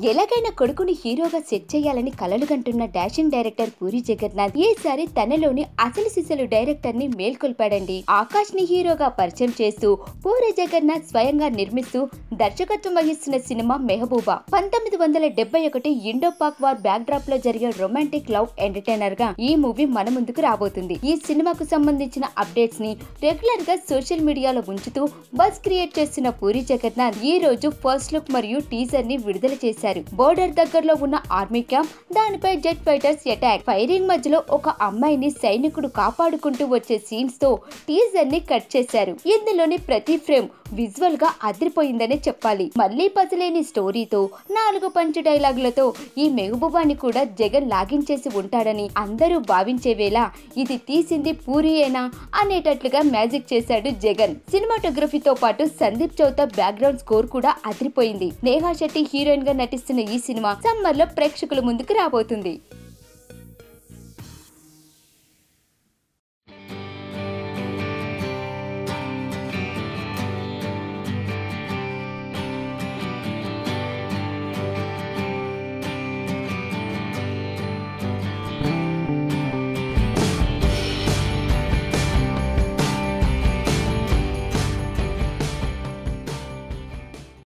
ఎలాగైనా కొడుకుని హీరోగా సెట్ చేయాలని కలలు కంటున్న డాషింగ్ డైరెక్టర్ పూరి జగన్నాథ్ ఈసారి తనలోని అసలు సిసలు డైరెక్టర్ ని మేల్కొల్పాడండి ఆకాష్ ని హీరోగా పరిచయం చేస్తూ పూరి జగన్నాథ్ స్వయంగా నిర్మిస్తూ దర్శకత్వం వహిస్తున్న సినిమా మెహబూబా పంతొమ్మిది వందల డెబ్బై ఒకటి Indo Pak war backdrop లో జరిగే రొమాంటిక్ లవ్ ఎంటర్టైనర్ గా ఈ మూవీ మన ముందుకు రాబోతుంది ఈ సినిమాకు సంబంధించిన అప్డేట్స్ ని రెగ్యులర్ గా సోషల్ మీడియాలో ఉంచుతూ బస్ క్రియేట్ చేస్తున్న పూరి జగన్నాథ్ ఈ రోజు ఫస్ట్ లుక్ మరియు టీజర్ ని విడుదల చేశారు బోర్డర్ దగ్గరలో ఉన్న ఆర్మీ క్యాంప్ దానిపై జెట్ ఫైటర్స్ అటాక్ ఫైరింగ్ మధ్యలో ఒక అమ్మాయిని సైనికుడు కాపాడుకుంటూ వచ్చే సీన్స్ తో టీజర్ ని కట్ చేశారు ఇందులోని ప్రతి ఫ్రేమ్ విజువల్ గా అదిరిపోయిందనే చెప్పాలి మళ్ళీ పసలేని స్టోరీతో నాలుగు పంచ్ డైలాగులతో ఈ మెహబూబాని కూడా జగన్ లాగించేసి ఉంటాడని అందరూ భావించే వేళ ఇది తీసింది పూరియేనా అనేటట్లుగా మ్యాజిక్ చేశాడు జగన్ సినిమాటోగ్రఫీతో పాటు సందీప్ చౌత బ్యాక్గ్రౌండ్ స్కోర్ కూడా అదిరిపోయింది నేహా శెట్టి హీరోయిన్ గా నటిస్తున్న ఈ సినిమా సమ్మర్ లో ప్రేక్షకుల ముందుకు రాబోతుంది